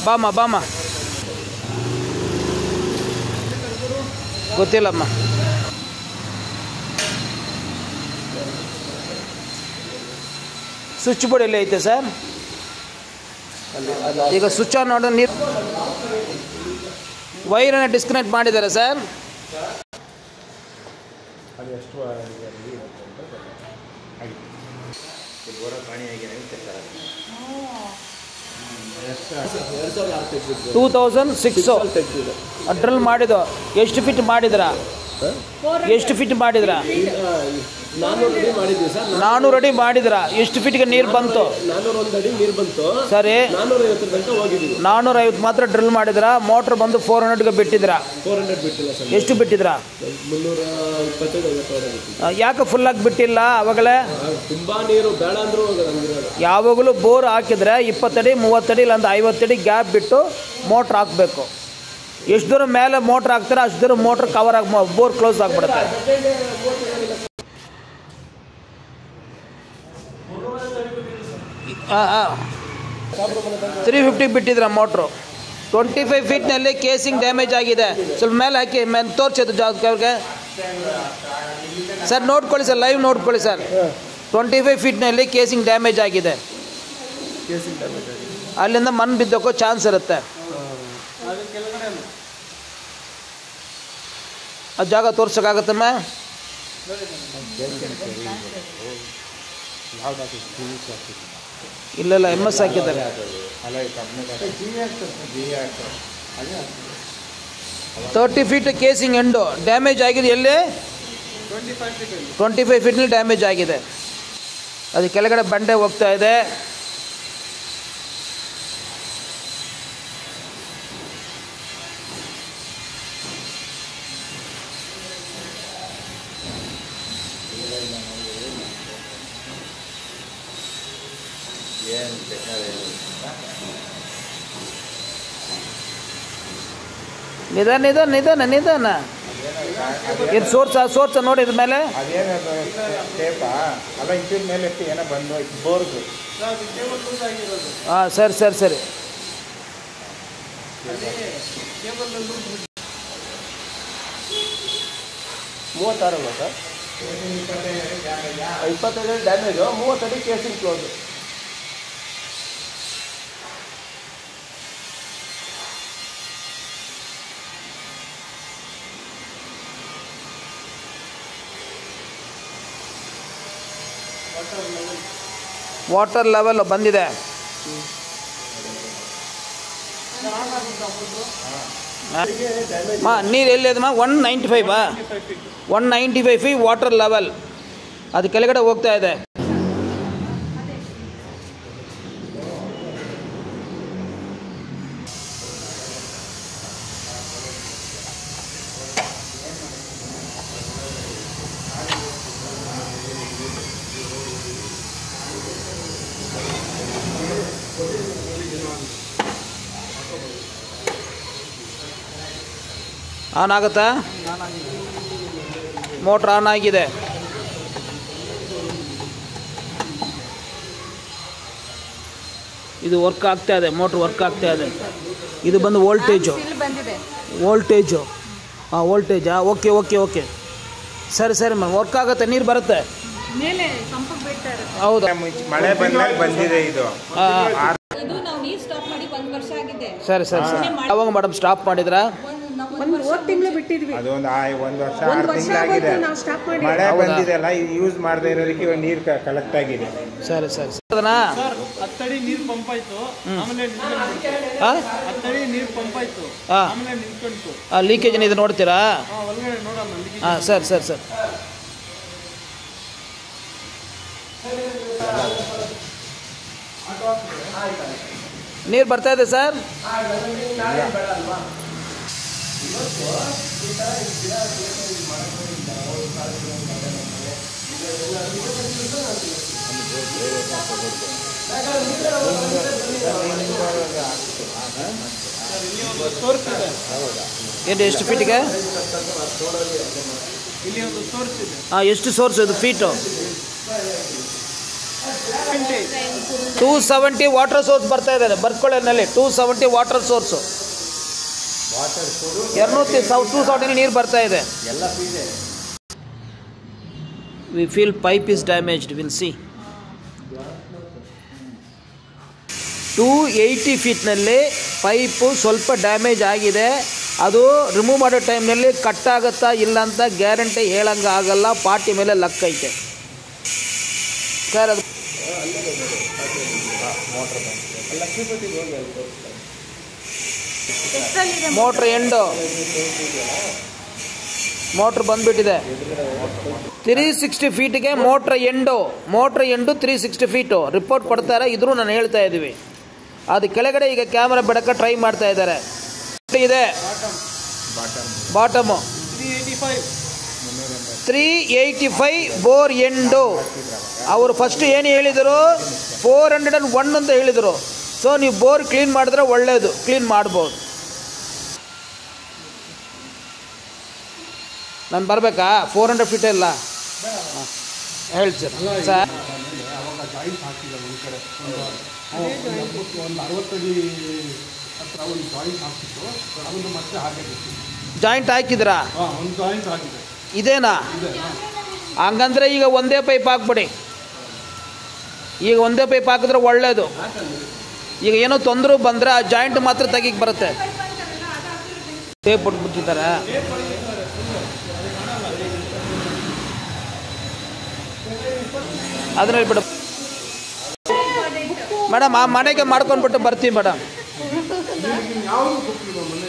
ಬಾಮ್ಮ ಬಾಮ್ಮ ಗೊತ್ತಿಲ್ಲಮ್ಮ switch board ಎಲ್ಲಿ ಐತೆ ಸರ್ ಈಗ ಸ್ವಿಚ್ ಆನ್ ನೋಡಿದ್ರೆ ನೀರು ವೈರನ್ನು ಡಿಸ್ಕನೆಕ್ಟ್ ಮಾಡಿದ್ದಾರೆ ಸರ್ ಅದು ಎಷ್ಟು ಆಗಿದೆ ಅಂತ ಆಗಿದೆ ಬೋರ ಪಾಣಿ ಆಗಿದೆ ಅಂತ ಟೂ ತೌಸಂಡ್ ಸಿಕ್ಸು ಡ್ರಿಲ್ ಮಾಡಿದ್ದು ಎಷ್ಟು ಫಿಟ್ ಮಾಡಿದ್ರ ಎಷ್ಟು ಫಿಟ್ ಮಾಡಿದ್ರ ನಾನ್ನೂರು ಅಡಿ ಮಾಡಿದ್ವಿ ಸರ್ ನಾನ್ನೂರು ಅಡಿ ಮಾಡಿದ್ರ ಎಷ್ಟು ಫಿಟ್ಗೆ ನೀರು ಬಂತು ನಾನ್ನೂರ ಒಂದು ಅಡಿ ನೀರು ಬಂತು ಸರಿ ನಾನ್ನೂರ ಐವತ್ತರ ತನಕ ಹೋಗಿದ್ದೀವಿ ನಾನ್ನೂರ ಐವತ್ತು ಮಾತ್ರ ಡ್ರಿಲ್ ಮಾಡಿದ್ರ ಮೋಟ್ರ್ ಬಂದು ಫೋರ್ ಹಂಡ್ರೆಡ್ಗೆ ಬಿಟ್ಟಿದ್ರ ಫೋರ್ ಹಂಡ್ರೆಡ್ ಬಿಟ್ಟಿಲ್ಲ ಸರ್ ಎಷ್ಟು ಬಿಟ್ಟಿದ್ರ ಮುನ್ನೂರ ಇಪ್ಪತ್ತೈದು ಐವತ್ತವರೆ ಬಿಟ್ಟಿಲ್ಲ ಆ, ಯಾಕೆ ಫುಲ್ಲಾಗಿ ಬಿಟ್ಟಿಲ್ಲ ಅವಾಗಲೇ ತುಂಬಾ ನೀರು ಬೇಡ ಅಂದ್ರೂ ಹಂಗಿರೋದು ಯಾವಾಗಲೂ ಬೋರ್ ಹಾಕಿದ್ರೆ ಇಪ್ಪತ್ತಡಿ ಮೂವತ್ತಡಿ ಇಲ್ಲಾಂದ್ರೆ ಐವತ್ತಡಿ ಗ್ಯಾಪ್ ಬಿಟ್ಟು ಮೋಟ್ರ್ ಹಾಕಬೇಕು ಎಷ್ಟು ದೂರ ಮೇಲೆ ಮೋಟ್ರ್ ಹಾಕ್ತಾರೆ ಅಷ್ಟು ದೂರ ಮೋಟ್ರ್ ಕವರ್ ಆಗಿ ಬೋರ್ ಕ್ಲೋಸ್ ಆಗಿಬಿಡುತ್ತೆ ತ್ರೀ ಫಿಫ್ಟಿ ಬಿಟ್ಟಿದ್ರ ಮೋಟ್ರು ಟ್ವೆಂಟಿ ಫೈವ್ ಫೀಟ್ನಲ್ಲಿ ಕೇಸಿಂಗ್ ಡ್ಯಾಮೇಜ್ ಆಗಿದೆ ಸ್ವಲ್ಪ ಮೇಲೆ ಹಾಕಿ ಮೇಲೆ ತೋರಿಸೋದು ಅವ್ರಿಗೆ ಸರ್ ನೋಡ್ಕೊಳ್ಳಿ ಸರ್ ಲೈವ್ ನೋಡ್ಕೊಳ್ಳಿ ಸರ್ ಟ್ವೆಂಟಿ ಫೈವ್ ಫೀಟ್ನಲ್ಲಿ ಕೇಸಿಂಗ್ ಡ್ಯಾಮೇಜ್ ಆಗಿದೆ ಅಲ್ಲಿಂದ ಮಣ್ಣು ಬಿದ್ದೋಕ್ಕೋ ಚಾನ್ಸ್ ಇರುತ್ತೆ ಆ ಜಾಗ ತೋರ್ಸೋಕ್ಕಾಗತ್ತಮ್ಮ ಇಲ್ಲ ಇಲ್ಲ ಎಮ್ ಎಸ್ ಹಾಕಿದ್ದಾರೆ ಅಲ್ಲ ಈ ಕಂಪ್ನಿ ಜಿ ಆಗ್ತದೆ thirty feet casing end damage ಆಗಿದೆ ಎಲ್ಲಿ ಟ್ವೆಂಟಿ ಫೈವ್ ಫೀಟ್ನಲ್ಲಿ ಡ್ಯಾಮೇಜ್ ಆಗಿದೆ ಅದು ಕೆಳಗಡೆ ಬಂಡೆ ಹೋಗ್ತಾ ಇದೆ ಏನು ಬೇಕಾದ್ರೆ ನಿಧಾನ ನಿಧಾನ ನಿಧಾನ ನಿಧಾನ ಇದು ಸೋರ್ಸ ಸೋರ್ಸ ನೋಡಿ ಇದ್ರ ಮೇಲೆ ಅದೇನದು ಟೇಪಾ ಅಲ್ಲ ಇದ್ರ ಮೇಲೆ ಎಷ್ಟು ಏನೋ ಬಂದು ಬೋರ್ದು ಹಾಂ ಸರಿ ಸರಿ ಸರಿ ಮೂವತ್ತಾರಲ್ಲ ಸರ್ ಇಪ್ಪತ್ತೈದು ಡ್ಯಾಮೇಜು ಮೂವತ್ತಡಿ ಕೇಸಿಂಗ್ ಕ್ಲೋಸ್ ವಾಟರ್ ಲೆವೆಲ್ ಬಂದಿದೆ ಮಾ ನೀರು ಎಲ್ಲಿದಮ್ಮ ಒನ್ ನೈಂಟಿ ಫೈವಾ one ninety five feet water level ಅದು ಕೆಳಗಡೆ ಹೋಗ್ತಾ ಇದೆ ಆನ್ ಆಗುತ್ತಾ ಮೋಟ್ರ್ ಆನ್ ಆಗಿದೆ ಇದು ವರ್ಕ್ ಆಗ್ತಾ ಇದೆ ಮೋಟ್ರ್ ವರ್ಕ್ ಆಗ್ತಾ ಇದೆ ಇದು ಬಂದು ವೋಲ್ಟೇಜು ಇಲ್ಲಿ ಬಂದಿದೆ ವೋಲ್ಟೇಜು ಹಾಂ ವೋಲ್ಟೇಜಾ ಓಕೆ ಓಕೆ ಓಕೆ ಸರಿ ಸರಿ ಮ್ಯಾಮ್ ವರ್ಕ್ ಆಗುತ್ತೆ ನೀರು ಬರುತ್ತೆ ಮೇಲೆ ಸಂಪರ್ಕ ಬೀಳ್ತಾ ಇರುತ್ತೆ ಹೌದಾ ಮುಂಚೆ ಮಳೆ ಬಂದಾಗ ಬಂದಿದೆ ಇದು ಹಾಂ ಹಾಂ ಇದು ನಾವು ನೀರು ಸ್ಟಾಪ್ ಮಾಡಿ ಒಂದು ವರ್ಷ ಆಗಿದೆ ಸರಿ ಸರಿ ಸರಿ ಯಾವಾಗ ಮೇಡಮ್ ಸ್ಟಾಪ್ ಮಾಡಿದ್ರಾ ಒಂದು ನಾವು ಒಂದು ಹೋದ ತಿಂಗಳು ಬಿಟ್ಟಿದ್ವಿ ಅದೊಂದು ಆ ಒಂದು ವರ್ಷ ಒಂದು ಆರು ವರ್ಷ ತಿಂಗಳಾಗಿದೆ ಆಗೋಯ್ತು ನಾವು ಸ್ಟಾಪ್ ಮಾಡಿ ಮಳೆ ಹೌದಾ? ಬಂದಿದೆಲ್ಲ ಯೂಸ್ ಮಾಡದೇ ಇರೋದಕ್ಕೆ ಇವಾಗ ನೀರು ಕಲೆಕ್ಟ್ ಆಗಿದೆ ಸರಿ ಸರಿ ಸರಿ ಅದನಾ ಹತ್ತಡಿ ನೀರು ಪಂಪ್ ಆಯ್ತು ಆಮೇಲೆ ನಿಂತ್ಕೊಂಡ್ಬಿಡ್ತು. ಹಾಂ ಹತ್ತಡಿ ನೀರು ಪಂಪ್ ಆಯ್ತು ಹಾಂ ಆಮೇಲೆ ನಿಂತ್ಕೊಂಡ್ತು ಲೀಕೇಜ್ ಇದು ನೋಡ್ತೀರಾ ಆ, ಒಳಗಡೆ ನೋಡಮ್ಮ ಅಲ್ಲಿ ಹಾಂ ಸರಿ ಸರಿ ಸರಿ ನೀರು ಬರ್ತಾ ಇದೆ ಸರ್ ಏನು ಎಷ್ಟು ಫೀಟಿಗೆ ಇಲ್ಲಿ ಒಂದು ಸೋರ್ಸ್ ಇದೆ ಹಾಂ ಎಷ್ಟು ಸೋರ್ಸ್ ಇದು feet two seventy water source ಬರ್ತಾ ಇದೆ ಬರ್ಕೊಳ್ಳೋನಲ್ಲಿ ಟೂ ಸೆವೆಂಟಿ ವಾಟರ್ ಸೋರ್ಸು ಎರನೂತಿ ಟೂ ಸೆವೆಂಟಿ ನೀರು ಬರ್ತಾ ಇದೆ we feel pipe is damaged will see two eighty ಫೀಟ್ನಲ್ಲಿ ಪೈಪು ಸ್ವಲ್ಪ ಡ್ಯಾಮೇಜ್ ಆಗಿದೆ ಅದು ರಿಮೂವ್ ಮಾಡೋ ಟೈಮ್ನಲ್ಲಿ ಕಟ್ ಆಗುತ್ತಾ ಇಲ್ಲ ಅಂತ ಗ್ಯಾರಂಟಿ ಹೇಳಂಗೆ ಆಗಲ್ಲ ಪಾರ್ಟಿ ಮೇಲೆ ಲಕ್ ಐತೆ ಸರ್ ಅದು ಮೋಟ್ರ್ ಎಂಡು ಮೋಟ್ರ್ ಬಂದ್ಬಿಟ್ಟಿದೆ ತ್ರೀ ಸಿಕ್ಸ್ಟಿ ಫೀಟ್ಗೆ motor end motor end three sixty feet report ಕೊಡ್ತಾರೆ ಇದ್ರೂ ನಾನು ಹೇಳ್ತಾ ಇದ್ದೀವಿ ಅದು ಕೆಳಗಡೆ ಈಗ ಕ್ಯಾಮ್ರಾ ಬೆಳಕ ಟ್ರೈ ಮಾಡ್ತಾ ಇದ್ದಾರೆ ಇದೆ bottom three eighty five bore end ಅವರು ಫಸ್ಟ್ ಏನು ಹೇಳಿದರು ಫೋರ್ ಹಂಡ್ರೆಡ್ ಆ್ಯಂಡ್ ಒನ್ ಅಂತ ಹೇಳಿದರು ಸೊ ನೀವು ಬೋರ್ ಕ್ಲೀನ್ ಮಾಡಿದ್ರೆ ಒಳ್ಳೆಯದು ಕ್ಲೀನ್ ಮಾಡ್ಬೋದು ನಾನು ಬರಬೇಕಾ ಫೋರ್ ಹಂಡ್ರೆಡ್ ಫೀಟ್ ಇಲ್ಲ ಹಾಂ. ಹೇಳಿ ಸರ್ ಸರ್ ಜಾಯಿಂಟ್ ಹಾಕಿದ್ರಾ ಒಂದು ಜಾಯಿಂಟ್ ಆಗಿದೆ ಇದೇನಾ ಹಂಗಂದ್ರೆ ಈಗ ಒಂದೇ ಪೈಪ್ ಹಾಕ್ಬಿಡಿ ಈಗ ಒಂದೇ ಪೈಪ್ ಹಾಕಿದ್ರೆ ಒಳ್ಳೇದು ಈಗ ಏನೋ ತೊಂದರೆ ಬಂದರೆ ಆ ಜಾಯಿಂಟ್ ಮಾತ್ರ ತೆಗಿಗೆ ಬರುತ್ತೆ ಟೇಪ್ ಬಿಟ್ಬಿಟ್ಟಿದ್ದಾರೆ ಅದನ್ನ ಬಿಡು ಮೇಡಮ್ ಆ ಮನೆಗೆ ಮಾಡ್ಕೊಂಡ್ಬಿಟ್ಟು ಬರ್ತೀವಿ ಮೇಡಮ್